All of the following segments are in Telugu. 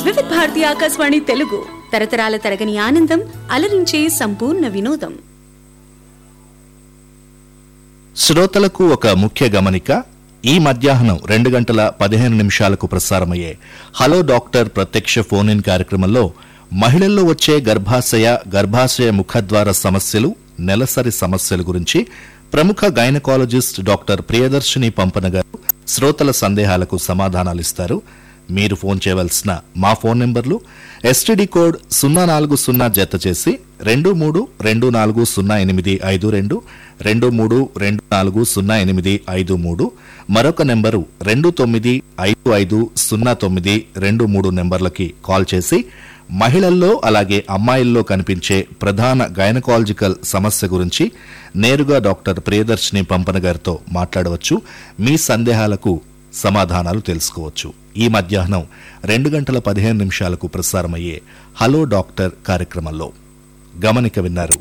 వివిధ భారతి ఆకాశవాణి తెలుగు తరతరాల తరగని ఆనందం అలరించే సంపూర్ణ వినోదం శ్రోతలకు ఒక ముఖ్య గమనిక ఈ మధ్యాహ్నం రెండు గంటల పదిహేను నిమిషాలకు ప్రసారమయ్యే హలో డాక్టర్ ప్రత్యక్ష ఫోన్ ఇన్ కార్యక్రమంలో మహిళల్లో వచ్చే గర్భాశయ గర్భాశయ ముఖద్వార సమస్యలు నెలసరి సమస్యల గురించి ప్రముఖ గైనకాలజిస్ట్ డాక్టర్ ప్రియదర్శిని పంపన గారు శ్రోతల సందేహాలకు సమాధానాలిస్తారు మీరు ఫోన్ చేయవలసిన మా ఫోన్ నెంబర్లు ఎస్టీడీ కోడ్ సున్నా నాలుగు సున్నా జత చేసి రెండు మూడు రెండు నాలుగు సున్నా ఎనిమిది ఐదు రెండు రెండు మూడు రెండు నాలుగు సున్నా ఎనిమిది ఐదు మూడు మరొక నెంబరు రెండు తొమ్మిది ఐదు ఐదు సున్నా తొమ్మిది రెండు మూడు నెంబర్లకి కాల్ చేసి మహిళల్లో అలాగే అమ్మాయిల్లో కనిపించే ప్రధాన గైనకాలజికల్ సమస్య గురించి నేరుగా డాక్టర్ ప్రియదర్శిని పంపన గారితో మాట్లాడవచ్చు మీ సందేహాలకు సమాధానాలు తెలుసుకోవచ్చు ఈ మధ్యాహ్నం రెండు గంటల పదిహేను నిమిషాలకు ప్రసారమయ్యే హలో డాక్టర్ కార్యక్రమంలో గమనిక విన్నారు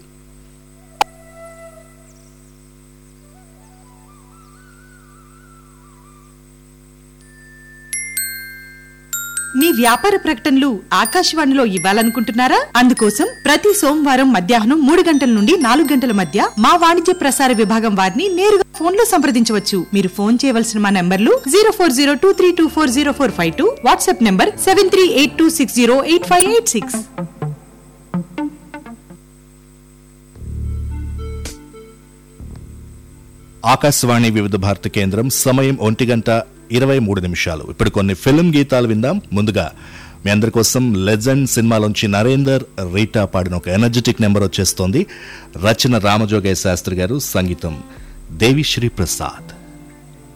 మీ వ్యాపార ప్రకటనలు ఆకాశవాణిలో ఇవ్వాలనుకుంటున్నారా అందుకోసం ప్రతి సోమవారం మధ్యాహ్నం మూడు గంటల నుండి నాలుగు గంటల మధ్య మా వాణిజ్య ప్రసార విభాగం వారిని నేరుగా ఫోన్ లో సంప్రదించవచ్చు మీరు ఫోన్ చేయవలసిన మా నంబర్లు zero four zero two three two four zero four five two WhatsApp number seven three eight two six zero eight five eight six Akashvani Vividh Bharati కేంద్రం సమయం ఒంటి గంట ఇరవై మూడు నిమిషాలు ఇప్పుడు కొన్ని ఫిల్మ్ గీతాలు విందాం ముందుగా మీ అందరి కోసం లెజెండ్ సినిమాలోంచి నరేందర్ రీటా పాడిన ఒక ఎనర్జెటిక్ నెంబర్ వచ్చేస్తోంది రచన రామజోగయ్య శాస్త్రి గారు సంగీతం దేవిశ్రీ ప్రసాద్